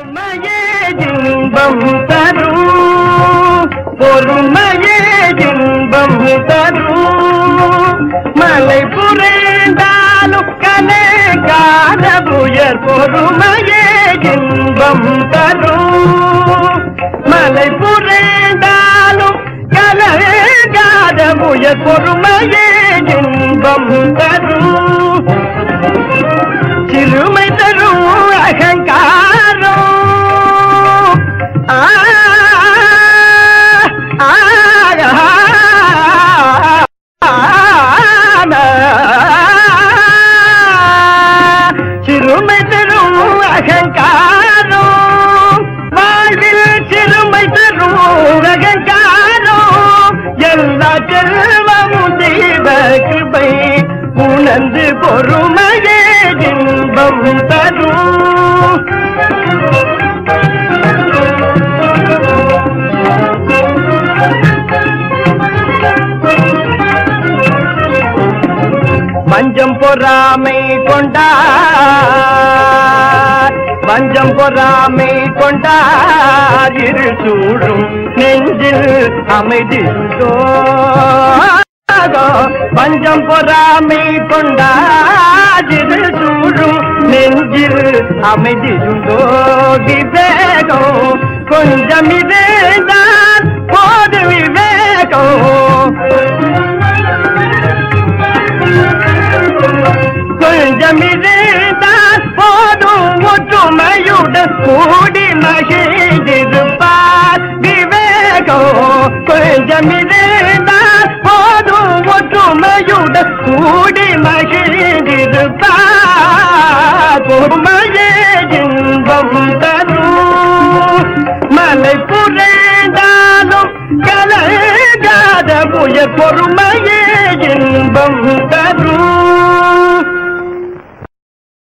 பொறுமையே இன்பம் தரும் பொறுமையே இன்பம் தரும் மலை புரண்டாலும் கலைக்காத உயர் பொறுமையே இன்பம் தரும் மலை புரண்டாலும் கலைக்காத உயர் பொறுமையே இன்பம் தரும் சிறுமை தரும் அகங்காரம் ஆ, ஆ, சிறுமை தரும் அகங்காரம் வாழ்வில் சிறுமை தரும் அகங்காரம் எல்லா செல்வமும் தெய்வ கிருபை உணர்ந்து பொறுமையே இன்பம் தரும் வஞ்சம் பொறாமை கொண்டார் வஞ்சம் பொறாமை கொண்டார் இரு சூழும் நெஞ்சில் அமைதியுண்டோ பஞ்சம் பொறாமை கொண்டாதிரு சூழும் நெஞ்சில் அமைதியுண்டோ விவேகம் கொஞ்சம் இதேதான் போது விவேகம் கொஞ்சம் இருந்தால் போதும் ஒற்றுமையுடன் கூடி மகிழ்ந்திருப்பார் விவேகம் கொஞ்சம் இருந்தால் போதும் ஒற்றுமையுடன் கூடி மகிழ்ந்திருப்பார் பொறுமையே இன்பம் தரும் மலை புரண்டாலும் கலகாத புய பொறுமையே இன்பம்